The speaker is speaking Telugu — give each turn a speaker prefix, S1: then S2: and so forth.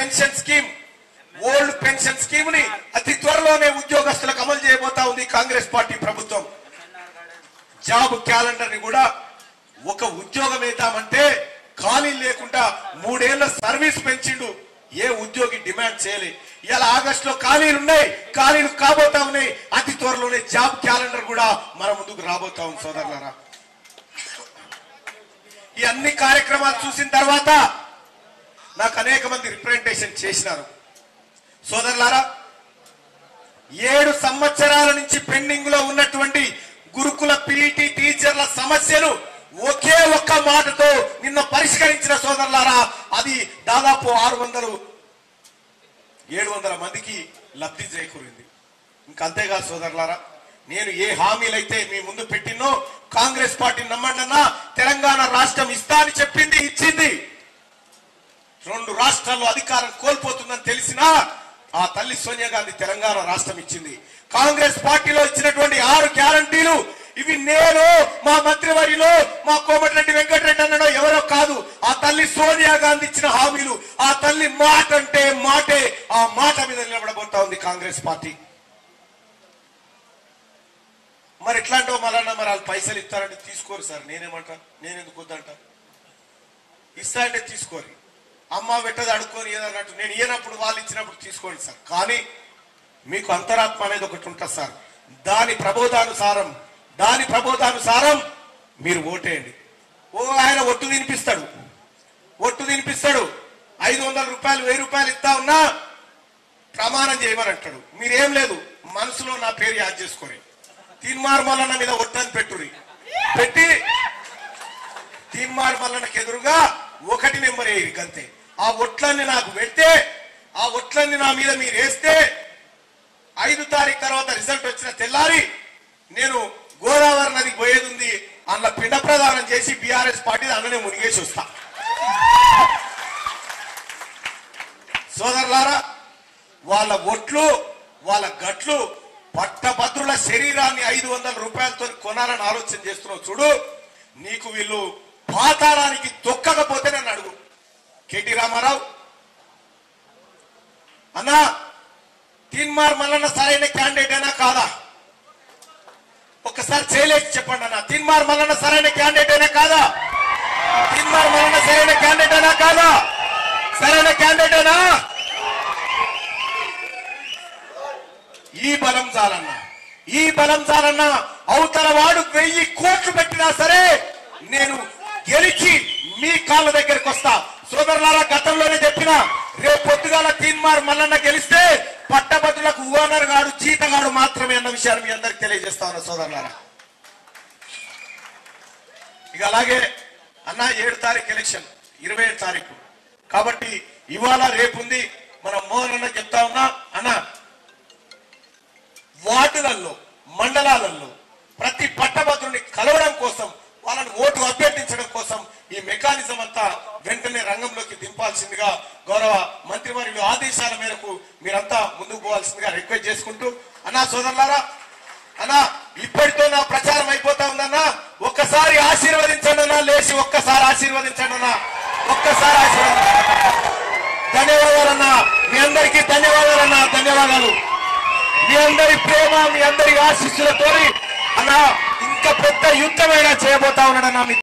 S1: pension scheme old pension scheme ని అతి త్వరలోనే ఉద్యోగస్తులకు అమలు చేయబోతా ఉంది కాంగ్రెస్ పార్టీ ప్రభుత్వం జాబ్ క్యాలెండర్ ని కూడా ఒక ఉద్యోగం వేద్దామంటే ఖాళీ లేకుండా మూడేళ్ల సర్వీస్ పెంచిండు ఏ ఉద్యోగి డిమాండ్ చేయలే ఇలా ఆగస్టులో ఖాళీలు ఉన్నాయి ఖాళీలు కాబోతా ఉన్నాయి అతి త్వరలోనే జాబ్ క్యాలెండర్ కూడా మన ముందుకు రాబోతా ఉంది సోదరులారా ఈ అన్ని కార్యక్రమాలు చూసిన తర్వాత నాకు అనేక మంది రిప్రజెంటేషన్ చేసినారు సోదరులారా ఏడు సంవత్సరాల నుంచి పెండింగ్ లో ఉన్నటువంటి గురుకుల పీఈటీ టీచర్ల సమస్యలు ఒకే ఒక్క మాటతో నిన్న పరిష్కరించిన సోదరులారా అది దాదాపు ఆరు వందలు ఏడు వందల మందికి లబ్ధి చేకూరింది ఇంకా అంతేగా సోదరులారా నేను ఏ హామీలైతే మీ ముందు పెట్టినో కాంగ్రెస్ పార్టీ నమ్మండన్నా తెలంగాణ రాష్ట్రం ఇస్తా అని చెప్పింది ఇచ్చింది రెండు రాష్ట్రాల్లో అధికారం కోల్పోతుందని తెలిసినా ఆ తల్లి సోనియా గాంధీ తెలంగాణ రాష్ట్రం ఇచ్చింది కాంగ్రెస్ పార్టీలో ఇచ్చినటువంటి ఆరు గ్యారంటీలు ఇవి నేను మా మంత్రివర్యులు మా కోమటిరెడ్డి వెంకటరెడ్డి అన్నడో ఎవరో కాదు ఆ తల్లి సోనియా గాంధీ ఇచ్చిన హామీలు ఆ తల్లి మాట అంటే మాటే ఆ మాట మీద నిలబడబోతా ఉంది కాంగ్రెస్ పార్టీ మరి ఎట్లాంటో మరన్నా మరి వాళ్ళు పైసలు ఇస్తారంటే తీసుకోరు సార్ నేనేమంటా నేనెందుకు వద్దంటా ఇస్తా అంటే తీసుకోరు అమ్మ పెట్టదు అడుక్కొని ఏదన్నట్టు నేను ఇయ్యనప్పుడు వాళ్ళు ఇచ్చినప్పుడు తీసుకోండి సార్ కానీ మీకు అంతరాత్మ అనేది ఒకటి ఉంటుంది సార్ దాని ప్రబోధానుసారం దాని ప్రబోధానుసారం మీరు ఓటేయండి ఓ ఆయన ఒట్టు తినిపిస్తాడు ఒట్టు తినిపిస్తాడు ఐదు వందల రూపాయలు వెయ్యి రూపాయలు ఇస్తా ఉన్నా ప్రమాణం చేయమని అంటాడు మీరేం లేదు మనసులో నా పేరు యాద్ చేసుకొని తీన్మార్ మల్లన్న మీద ఒట్టని పెట్టురి పెట్టి తీన్మార్ మల్లన్నకి ఎదురుగా ఒకటి నెంబర్ వేయరు అంతే ఆ ఒట్లన్నీ నాకు పెడితే ఆ ఒట్లన్నీ నా మీద మీరు వేస్తే ఐదు తారీఖు తర్వాత రిజల్ట్ వచ్చిన తెల్లారి నేను గోదావరి నదికి పోయేది ఉంది అన్న పిండ ప్రదానం చేసి బీఆర్ఎస్ పార్టీ అన్ననే మునిగేసి వస్తా సోదరులారా వాళ్ళ ఒట్లు వాళ్ళ గట్లు పట్టభద్రుల శరీరాన్ని ఐదు వందల రూపాయలతో కొనాలని ఆలోచన చేస్తున్నావు చూడు నీకు వీళ్ళు పాతాళానికి తొక్కకపోతే నన్ను అడుగు కేటీ రామారావు అన్నా తీన్మార్ మల్లన్న సరైన క్యాండిడేట్ అయినా కాదా ఒక్కసారి చేయలేసి చెప్పండి అన్న తీన్మార్ మల్లన్న సరైన క్యాండిడేట్ అయినా కాదా తీన్మార్ మల్లన్న సరైన క్యాండిడేట్ అయినా కాదా సరైన క్యాండిడేట్ అయినా ఈ బలం చాలన్న ఈ బలం చాలన్న అవతల వాడు వెయ్యి కోట్లు పెట్టినా సరే నేను గెలిచి మీ కాళ్ళ దగ్గరికి వస్తా సోదరులారా గతంలోనే చెప్పిన రేపు పొద్దుగాల తీన్మార్ మల్లన్న గెలిస్తే పట్టభద్రులకు ఓనర్ గాడు జీతగాడు మాత్రమే అన్న విషయాన్ని మీ అందరికి తెలియజేస్తా ఉన్నా సోదరులారా ఇక అలాగే అన్న ఏడు తారీఖు ఎలక్షన్ ఇరవై ఏడు తారీఖు కాబట్టి ఇవాళ రేపు ఉంది మనం మోహన్ అన్న చెప్తా ఉన్నా అన్న వార్డులలో మండలాలలో ప్రతి పట్టభద్రుని కలవడం కోసం వాళ్ళని ఓటు అభ్యర్థించడం కోసం ఈ మెకానిజం అంతా వెంటనే రంగంలోకి దింపాల్సిందిగా గౌరవ మంత్రివర్యులు ఆదేశాల మేరకు మీరంతా ముందుకు పోవాల్సిందిగా రిక్వెస్ట్ చేసుకుంటూ అన్నా సోదరులారా అన్నా ఇప్పటితో నా ప్రచారం అయిపోతా ఉందన్నా ఒక్కసారి ఆశీర్వదించండి అన్నా లేచి ఒక్కసారి ఆశీర్వదించండి అన్నా ఒక్కసారి ఆశీర్వదించండి ధన్యవాదాలన్నా మీ అందరికీ ధన్యవాదాలన్నా ధన్యవాదాలు మీ అందరి ప్రేమ మీ అందరి ఆశీస్సులతో అన్న ఇంకా పెద్ద యుద్ధమైనా చేయబోతా ఉన్నాడన్నా మీ